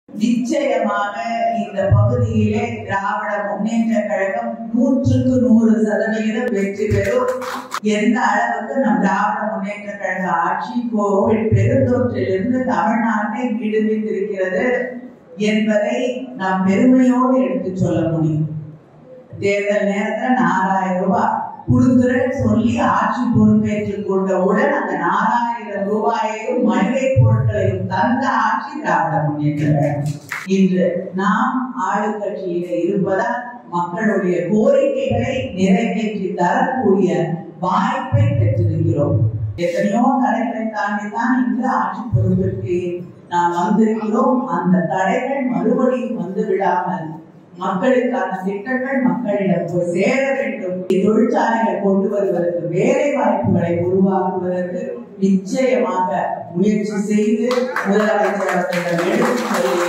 நிச்சயமாக இந்த பகுதியிலே திராவிட முன்னேற்ற கழகம் நூற்றுக்கு நூறு சதவிகிதம் வெற்றி பெறும் எந்த அளவுக்கு நம் திராவிட முன்னேற்ற கழக ஆட்சி கோவிட் பெருந்தொற்றிலிருந்து தமிழ்நாட்டை விடுவித்திருக்கிறது என்பதை நாம் பெருமையோடு எடுத்து சொல்ல முடியும் தேர்தல் நேரத்துல நாலாயிரம் ரூபாய் கொடுக்குறேன்னு சொல்லி ஆட்சி பொறுப்பேற்றுக் கொண்டவுடன் அந்த நாலாயிரம் ரூபாயையும் மளிகை பொருட்களையும் தந்த ஆட்சி திராவிட முன்னேற்ற கழகம் இன்று நாம் ஆளுங்கட்சியில இருப்பதால் மக்களுடைய கோரிக்கைகளை நிறைவேற்றி தரக்கூடிய வாய்ப்பை பெற்றிருக்கிறோம் எத்தனையோ தடைகளை தாண்டி தான் இன்று ஆட்சி பொறுப்பிற்கு நாம் வந்திருக்கிறோம் அந்த தடைகள் மறுபடியும் வந்து விடாமல் மக்களுக்கான திட்டங்கள் மக்களிடம் போய் சேர வேண்டும் தொழிற்சாலைகள் கொண்டு வருவதற்கு வேலை வாய்ப்புகளை உருவாக்குவதற்கு நிச்சயமாக முயற்சி செய்து முதலமைச்சர் அவர்களிடம் எடுத்து சொல்லி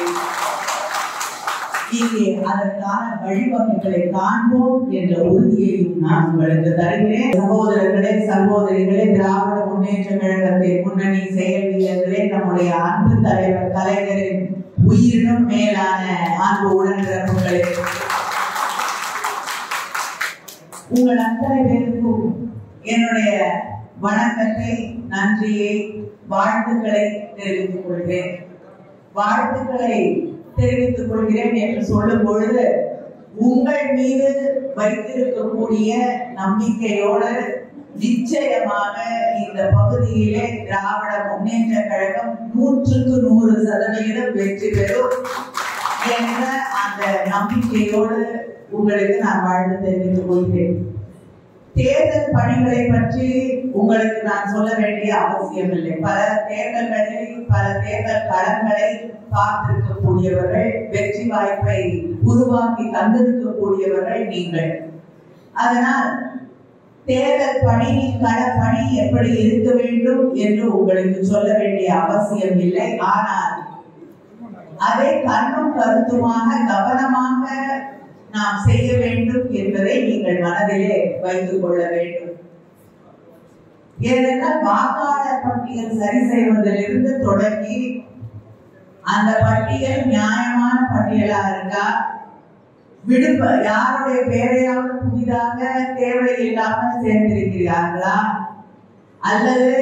இங்கே அதற்கான வழிவகைகளை காண்போம் என்ற உறுதியையும் நான் உங்களுக்கு தருகிறேன் சகோதரர்களே சகோதரிகளே திராவிட முன்னேற்ற கழகத்தின் முன்னணி செயல் வீரர்களே நம்முடைய அன்பு தலைவர் கலைஞரின் உயிரினும் மேலான அன்பு உடன்பிறப்புகளே உங்கள் அத்தனை பேருக்கும் என்னுடைய வணக்கத்தை நன்றியை வாழ்த்துக்களை தெரிவித்துக் கொள்கிறேன் வாழ்த்துக்களை தெரிவித்துக் கொள்கிறேன் என்று சொல்லும் பொழுது உங்கள் மீது வைத்திருக்கக்கூடிய நம்பிக்கையோடு நிச்சயமாக இந்த பகுதியிலே திராவிட முன்னேற்ற கழகம் நூற்றுக்கு நூறு சதவிகிதம் வெற்றி பெறும் என்ற அந்த நம்பிக்கையோடு உங்களுக்கு நான் வாழ்த்து தெரிவித்துக் கொள்கிறேன் தேர்தல் பணிகளை பற்றி உங்களுக்கு நான் சொல்ல வேண்டிய அவசியம் இல்லை பல தேர்தல்களில் பல தேர்தல் களங்களை பார்த்திருக்கக்கூடியவர்கள் வெற்றி வாய்ப்பை உருவாக்கி தந்திருக்கக்கூடியவர்கள் நீங்கள் அதனால் தேர்தல் பணி களப்பணி எப்படி இருக்க வேண்டும் என்று உங்களுக்கு சொல்ல வேண்டிய அவசியம் இல்லை ஆனால் அதை கண்ணும் கருத்துமாக கவனமாக நாம் செய்ய வேண்டும் என்பதை நீங்கள் மனதிலே வைத்துக் கொள்ள வேண்டும் ஏனென்றால் வாக்காளர் பட்டியல் சரி செய்வதிலிருந்து தொடங்கி அந்த பட்டியல் நியாயமான பட்டியலா இருக்கா விடுப்ப யாருடைய பெயரையாவது புதிதாக தேவையில்லாமல் சேர்ந்திருக்கிறார்களா அல்லது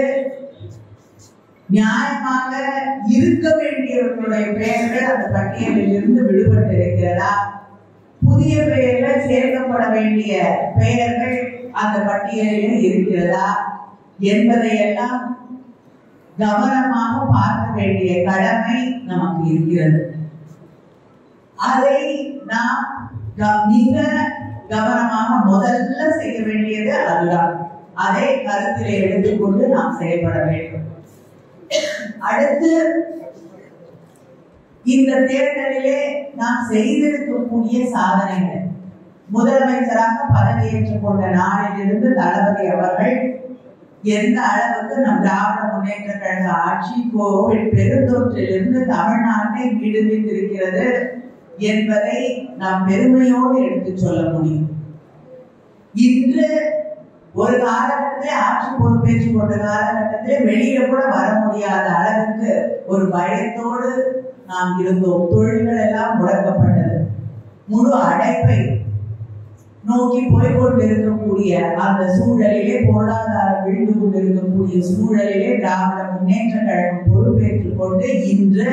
நியாயமாக இருக்க வேண்டியவர்களுடைய பெயர்கள் அந்த பட்டியலில் இருந்து விடுபட்டு இருக்கிறதா புதிய பெயர்கள் சேர்க்கப்பட வேண்டிய பெயர்கள் அந்த பட்டியலில் இருக்கிறதா என்பதையெல்லாம் கவனமாக பார்க்க வேண்டிய கடமை நமக்கு இருக்கிறது அதை நாம் க- மிக கவனமாக முதல்ல செய்ய வேண்டியது அதுதான் அதை கருத்திலே எடுத்துக்கொண்டு நாம் செயல்பட வேண்டும் அடுத்து இந்த தேர்தலிலே நாம் செய்திருக்கக்கூடிய சாதனைகள் முதலமைச்சராக பதவியேற்றுக் கொண்ட நாளிலிருந்து தளபதி அவர்கள் எந்த அளவுக்கு நம் திராவிட முன்னேற்ற கழக ஆட்சி கோவிட் பெருந்தொற்றிலிருந்து தமிழ்நாட்டை விடுவித்திருக்கிறது என்பதை நாம் பெருமையோடு எடுத்து சொல்ல முடியும் இன்று ஒரு காலகட்டத்திலே ஆட்சி பொறுப்பேற்றுக் கொண்ட காலகட்டத்திலே வெளியில கூட வர முடியாத அளவுக்கு ஒரு பயத்தோடு நாம் இருந்தோம் தொழில்கள் எல்லாம் முடக்கப்பட்டது முழு அடைப்பை நோக்கி போய் கொண்டிருக்கக்கூடிய அந்த சூழலிலே பொருளாதாரம் விழுந்து கொண்டிருக்கக்கூடிய சூழலிலே திராவிட முன்னேற்ற கழகம் பொறுப்பேற்றுக் கொண்டு இன்று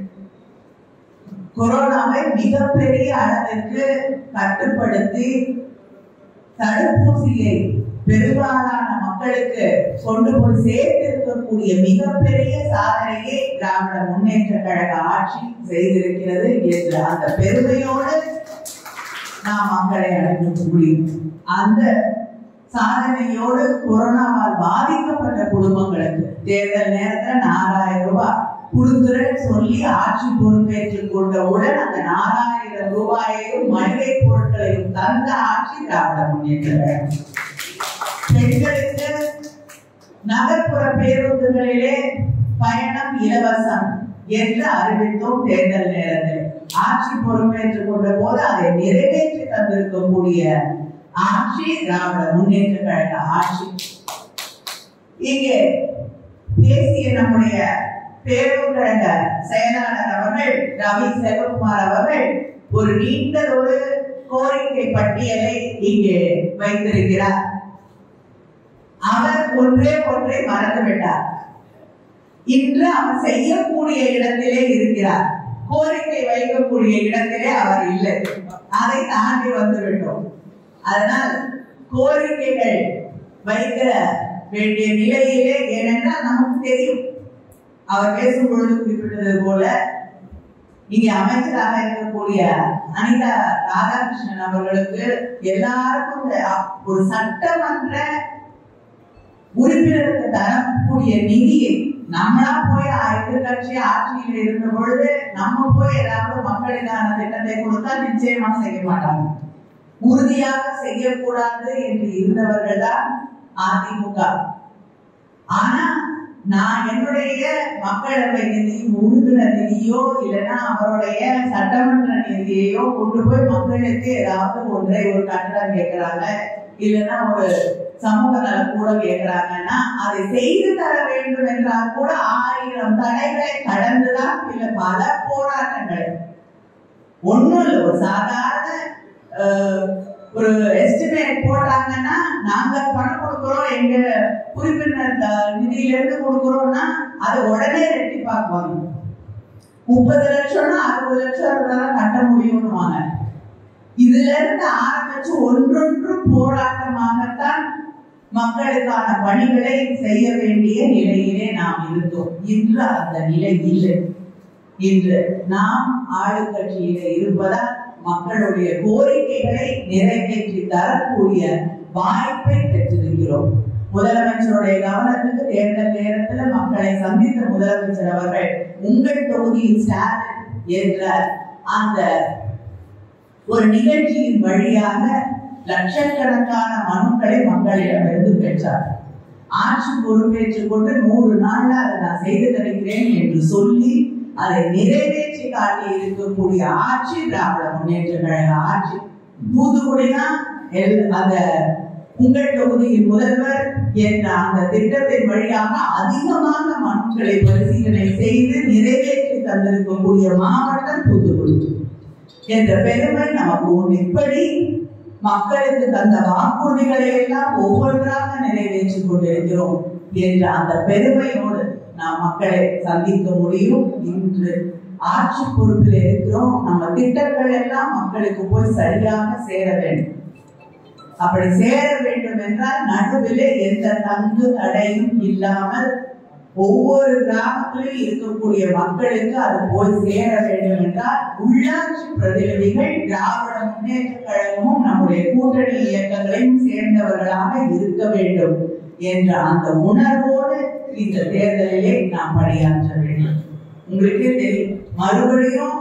கொரோனாவை மிகப்பெரிய அளவிற்கு கட்டுப்படுத்தி தடுப்பூசியை பெரும்பாலான மக்களுக்கு கொண்டு போய் சேர்த்திருக்கக்கூடிய மிகப்பெரிய சாதனையை திராவிட முன்னேற்ற கழக ஆட்சி செய்திருக்கிறது என்ற அந்த பெருமையோடு நாம் மக்களை அடைந்து முடியும் அந்த சாதனையோடு கொரோனாவால் பாதிக்கப்பட்ட குடும்பங்களுக்கு தேர்தல் நேரத்துல நாலாயிரம் ரூபாய் கொடுக்குறேன்னு சொல்லி ஆட்சி பொறுப்பேற்றுக் கொண்டவுடன் அந்த நாலாயிரம் ரூபாயையும் மளிகை பொருட்களையும் தந்த ஆட்சி திராவிட முன்னேற்ற கழகம் பெண்களுக்கு நகர்ப்புற பேருந்துகளிலே பயணம் இலவசம் என்று அறிவித்தோம் தேர்தல் நேரத்தில் ஆட்சி பொறுப்பேற்றுக் கொண்ட போது அதை நிறைவேற்றி தந்திருக்கக்கூடிய ஆட்சி திராவிட முன்னேற்ற கழக ஆட்சி இங்கே பேசிய நம்முடைய பேரூர் கழக செயலாளர் அவர்கள் ரவி செல்வகுமார் அவர்கள் ஒரு நீண்டதொரு கோரிக்கை பட்டியலை இங்கே வைத்திருக்கிறார் அவர் ஒன்றே ஒன்றை மறந்துவிட்டார் இன்று அவர் செய்யக்கூடிய இடத்திலே இருக்கிறார் கோரிக்கை வைக்கக்கூடிய இடத்திலே அவர் இல்லை அதை தாண்டி வந்து விட்டோம் அதனால் கோரிக்கைகள் வைக்க வேண்டிய நிலையிலே ஏனென்றால் நமக்கு தெரியும் அவர் பேசும் பொழுது குறிப்பிட்டது போல இங்கே அமைச்சராக இருக்கக்கூடிய அனிதா ராதாகிருஷ்ணன் அவர்களுக்கு எல்லாருக்கும் இந்த ஒரு சட்டமன்ற உறுப்பினருக்கு தரக்கூடிய நிதியை நம்மளா போய் எதிர்கட்சி ஆட்சியில் இருந்த பொழுது நம்ம போய் ஏதாவது மக்களுக்கான திட்டத்தை கொடுத்தா நிச்சயமா செய்ய மாட்டாங்க உறுதியாக செய்யக்கூடாது என்று இருந்தவர்கள் தான் அதிமுக ஆனா நான் என்னுடைய மக்களவை நிதி உறுப்பினர் நிதியோ இல்லைன்னா அவருடைய சட்டமன்ற நிதியையோ கொண்டு போய் மக்களுக்கு ஏதாவது ஒன்றை ஒரு கட்டடம் கேட்கிறாங்க இல்லைன்னா ஒரு சமூக நல கூட கேட்கிறாங்கன்னா அதை செய்து தர வேண்டும் என்றால் கூட ஆயிரம் தடைகளை கடந்துதான் இல்ல பல போராட்டங்கள் ஒண்ணும் இல்லை ஒரு சாதாரண ஒரு எஸ்டிமேட் போட்டாங்கன்னா நாங்க பணம் கொடுக்குறோம் எங்க உறுப்பினர் நிதியில இருந்து கொடுக்குறோம்னா அதை உடனே ரெட்டிப்பாக்குவாங்க முப்பது லட்சம்னா அறுபது லட்சம் இருந்தாலும் கட்ட முடியும்னுவாங்க இதுல இருந்து ஆரம்பிச்சு ஒன்றொன்று போராட்டமாகத்தான் மக்களுக்கான பணிகளை செய்ய வேண்டிய நிலையிலே நாம் இருந்தோம் இன்று அந்த நிலை இல்லை இன்று நாம் ஆளுங்கட்சியில இருப்பதால் மக்களுடைய கோரிக்கைகளை நிறைவேற்றி தரக்கூடிய வாய்ப்பை பெற்றிருக்கிறோம் முதலமைச்சருடைய கவனத்துக்கு தேர்தல் நேரத்துல மக்களை சந்தித்த முதலமைச்சர் அவர்கள் உங்கள் தொகுதியில் ஸ்டாலின் என்ற அந்த ஒரு நிகழ்ச்சியின் வழியாக லட்சக்கணக்கான மனுக்களை மக்களிடமிருந்து பெற்றார் ஆட்சி பொறுப்பேற்றுக் கொண்டு நூறு நாள்ல அதை நான் செய்து தருகிறேன் என்று சொல்லி அதை நிறைவேற்றி காட்டி இருக்கக்கூடிய ஆட்சி திராவிட முன்னேற்ற கழக ஆட்சி தூத்துக்குடிதான் அந்த உங்கள் தொகுதியின் முதல்வர் என்ற அந்த திட்டத்தின் வழியாக அதிகமான மனுக்களை பரிசீலனை செய்து நிறைவேற்றி தந்திருக்கக்கூடிய மாவட்டம் தூத்துக்குடி என்ற பெருமை நமக்கு உண்டு இப்படி மக்களுக்கு தந்த வாக்குறுதிகளை எல்லாம் ஒவ்வொன்றாக நிறைவேற்றிக் கொண்டிருக்கிறோம் என்ற அந்த பெருமையோடு நாம் மக்களை சந்திக்க முடியும் இன்று ஆட்சி பொறுப்பில் இருக்கிறோம் நம்ம திட்டங்கள் எல்லாம் மக்களுக்கு போய் சரியாக சேர வேண்டும் அப்படி சேர வேண்டும் என்றால் நடுவிலே எந்த தங்கு தடையும் இல்லாமல் ஒவ்வொரு கிராமத்திலும் இருக்கக்கூடிய மக்களுக்கு அது போய் சேர வேண்டும் என்றால் உள்ளாட்சி பிரதிநிதிகள் திராவிட முன்னேற்ற கழகமும் நம்முடைய கூட்டணி இயக்கங்களையும் சேர்ந்தவர்களாக இருக்க வேண்டும் என்ற அந்த உணர்வோடு இந்த தேர்தலிலே நாம் பணியாற்ற வேண்டும் உங்களுக்கே தெரியும் மறுபடியும்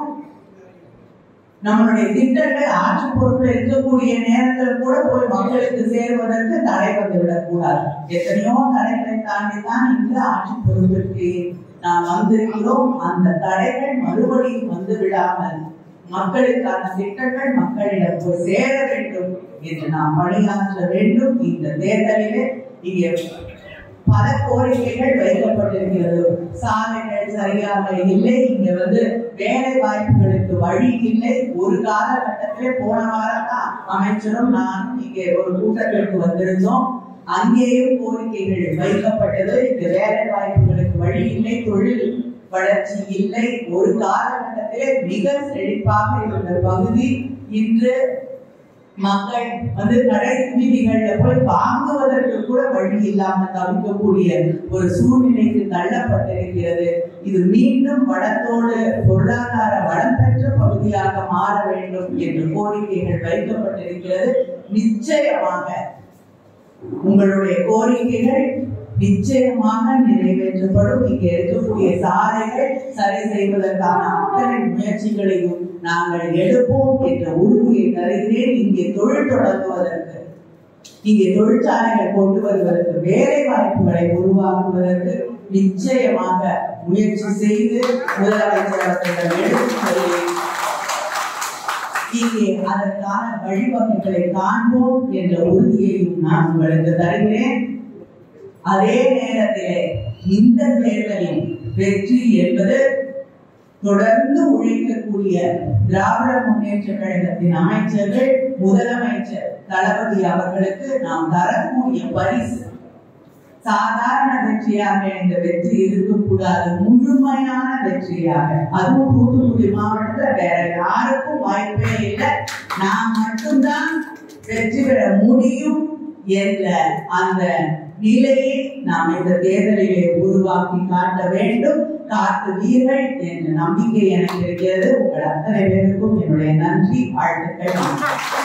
நம்மளுடைய திட்டங்கள் ஆட்சி பொறுப்பில் இருக்கக்கூடிய நேரத்தில் கூட போய் மக்களுக்கு சேருவதற்கு தடை வந்துவிடக் கூடாது எத்தனையோ தடைகளை தாண்டி தான் இன்று ஆட்சி பொறுப்பிற்கு நாம் வந்திருக்கிறோம் அந்த தடைகள் மறுபடியும் வந்து விடாமல் மக்களுக்கான திட்டங்கள் மக்களிடம் போய் சேர வேண்டும் என்று நாம் பணியாற்ற வேண்டும் இந்த தேர்தலிலே இங்கே பல கோரிக்கைகள் வைக்கப்பட்டிருக்கிறது சாலைகள் சரியாக இல்லை இங்க வந்து வேலை வாய்ப்புகளுக்கு வழி இல்லை ஒரு காலகட்டத்திலே போன வாரம் தான் அமைச்சரும் நானும் இங்கே ஒரு கூட்டத்திற்கு வந்திருந்தோம் அங்கேயும் கோரிக்கைகள் வைக்கப்பட்டது இங்க வேலை வாய்ப்புகளுக்கு வழி இல்லை தொழில் வளர்ச்சி இல்லை ஒரு காலகட்டத்திலே மிக செழிப்பாக இருந்த பகுதி இன்று மக்கள் வந்து கடை வீதிகள்ல போய் வாங்குவதற்கு கூட வழி இல்லாம தவிக்கக்கூடிய ஒரு சூழ்நிலைக்கு தள்ளப்பட்டிருக்கிறது இது மீண்டும் வளத்தோடு பொருளாதார வளம் பெற்ற பகுதியாக மாற வேண்டும் என்று கோரிக்கைகள் வைக்கப்பட்டிருக்கிறது நிச்சயமாக உங்களுடைய கோரிக்கைகள் நிச்சயமாக நிறைவேற்றப்படும் இங்கே இருக்கக்கூடிய சாலைகள் சரி செய்வதற்கான அத்தனை முயற்சிகளையும் நாங்கள் எடுப்போம் என்ற உறுதியை தருகிறேன் இங்கே தொழில் தொடங்குவதற்கு இங்கே தொழிற்சாலைகள் கொண்டு வருவதற்கு வேலை வாய்ப்புகளை உருவாக்குவதற்கு நிச்சயமாக முயற்சி செய்து முதலமைச்சர் அவர்களிடம் எடுத்துச் சொல்லி இங்கே அதற்கான வழிவகைகளை காண்போம் என்ற உறுதியையும் நான் உங்களுக்கு தருகிறேன் அதே நேரத்திலே இந்த தேர்தலில் வெற்றி என்பது தொடர்ந்து உழைக்கக்கூடிய திராவிட முன்னேற்ற கழகத்தின் அமைச்சர்கள் முதலமைச்சர் தளபதி அவர்களுக்கு நாம் தரக்கூடிய பரிசு சாதாரண வெற்றியாக இந்த வெற்றி இருக்கக்கூடாது முழுமையான வெற்றியாக அதுவும் தூத்துக்குடி மாவட்டத்துல வேற யாருக்கும் வாய்ப்பே இல்லை நான் மட்டும்தான் வெற்றி பெற முடியும் என்ற அந்த நிலையை நாம் இந்த தேர்தலிலே உருவாக்கி காட்ட வேண்டும் காட்டுவீர்கள் என்ற நம்பிக்கை எனக்கு இருக்கிறது உங்கள் அத்தனை பேருக்கும் என்னுடைய நன்றி வாழ்த்துக்கள் வணக்கம்.